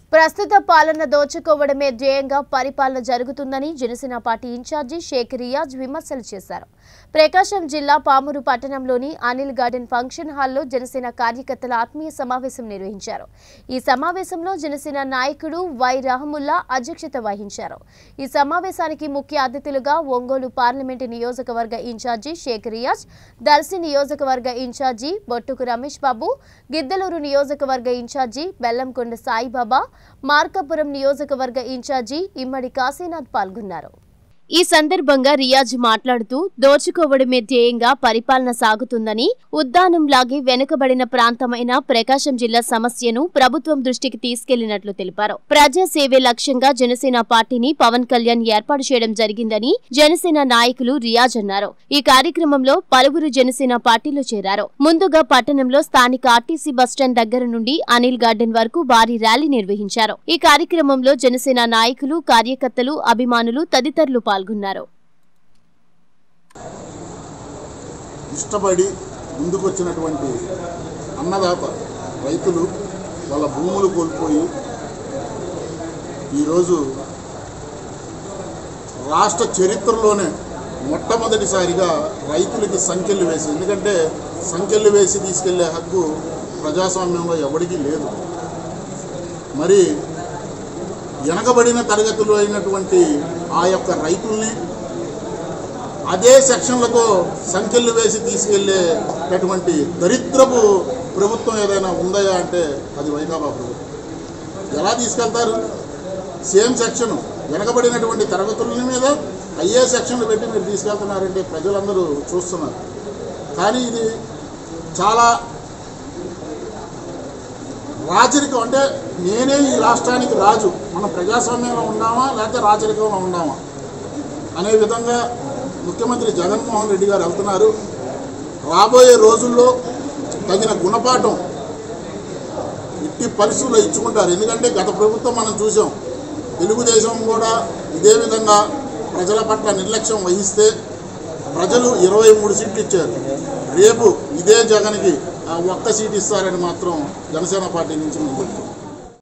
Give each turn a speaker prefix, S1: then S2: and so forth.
S1: ప్రస్తుత పాలన దోచుకోవడమే ధ్యేయంగా పరిపాలన జరుగుతుందని జనసేన పార్టీ ఇన్ఛార్జి షేక్ రియాజ్ విమర్శలు చేశారు ప్రకాశం జిల్లా పామూరు పట్టణంలోని అనిల్ గార్డెన్ ఫంక్షన్ హాల్లో జనసేన కార్యకర్తల ఆత్మీయ సమావేశం నిర్వహించారు ఈ సమావేశంలో జనసేన నాయకుడు వై రహముల్లా అధ్యక్షత వహించారు ఈ సమావేశానికి ముఖ్య అతిథులుగా ఒంగోలు పార్లమెంటు నియోజకవర్గ ఇన్ఛార్జి షేక్ రియాజ్ దర్శి నియోజకవర్గ ఇన్ఛార్జి బొట్టుకు రమేష్ బాబు గిద్దలూరు నియోజకవర్గ ఇన్ఛార్జి బెల్లంకొండ సాయిబాబా మార్కాపురం నియోజకవర్గ ఇన్ఛార్జి ఇమ్మడి కాశీనాథ్ పాల్గొన్నారు ఈ సందర్భంగా రియాజ్ మాట్లాడుతూ దోచుకోవడమే ధ్యేయంగా పరిపాలన సాగుతుందని ఉద్దానంలాగే వెనుకబడిన ప్రాంతమైన ప్రకాశం జిల్లా సమస్యను ప్రభుత్వం దృష్టికి తీసుకెళ్లినట్లు తెలిపారు ప్రజాసేవే లక్ష్యంగా జనసేన పార్టీని పవన్ కళ్యాణ్ ఏర్పాటు చేయడం జరిగిందని జనసేన నాయకులు రియాజ్ అన్నారు ఈ కార్యక్రమంలో పలువురు జనసేన పార్టీలో చేరారు ముందుగా పట్టణంలో స్థానిక ఆర్టీసీ బస్టాండ్ దగ్గర నుండి అనిల్ గార్డెన్ వరకు భారీ ర్యాలీ నిర్వహించారు ఈ కార్యక్రమంలో జనసేన నాయకులు కార్యకర్తలు అభిమానులు తదితరులు పాల్గొన్నారు
S2: ఇష్టపడి ముందుకొచ్చినటువంటి అన్నదాత రైతులు వాళ్ళ భూములు కోల్పోయి ఈరోజు రాష్ట్ర చరిత్రలోనే మొట్టమొదటిసారిగా రైతులకి సంఖ్యలు వేసి ఎందుకంటే సంఖ్యలు వేసి తీసుకెళ్లే హక్కు ప్రజాస్వామ్యంలో ఎవరికీ లేదు మరి వెనకబడిన తరగతులు అయినటువంటి ఆ యొక్క రైతుల్ని అదే సెక్షన్లతో సంఖ్యలు వేసి తీసుకెళ్లేటటువంటి దరిద్రపు ప్రభుత్వం ఏదైనా ఉందా అంటే అది వైకాపా ప్రభుత్వం ఎలా తీసుకెళ్తారు సేమ్ సెక్షన్ వెనకబడినటువంటి తరగతుల మీద అయ్యే సెక్షన్లు పెట్టి మీరు తీసుకెళ్తున్నారంటే ప్రజలందరూ చూస్తున్నారు కానీ ఇది చాలా రాజరికం అంటే నేనే ఈ రాష్ట్రానికి రాజు మనం ప్రజాస్వామ్యంలో ఉన్నామా లేకపోతే రాజరికంలో ఉన్నామా అనే విధంగా ముఖ్యమంత్రి జగన్మోహన్ రెడ్డి గారు వెళ్తున్నారు రాబోయే రోజుల్లో తగిన గుణపాఠం ఇట్టి పరిస్థితుల్లో ఇచ్చుకుంటారు ఎందుకంటే గత ప్రభుత్వం మనం చూసాం తెలుగుదేశం కూడా ఇదే విధంగా ప్రజల పట్ల నిర్లక్ష్యం వహిస్తే ప్రజలు ఇరవై మూడు సీట్లు ఇచ్చారు రేపు ఇదే జగన్కి ఆ ఒక్క సీట్ ఇస్తారని మాత్రం జనసేన పార్టీ నుంచి మేము చెప్తున్నాం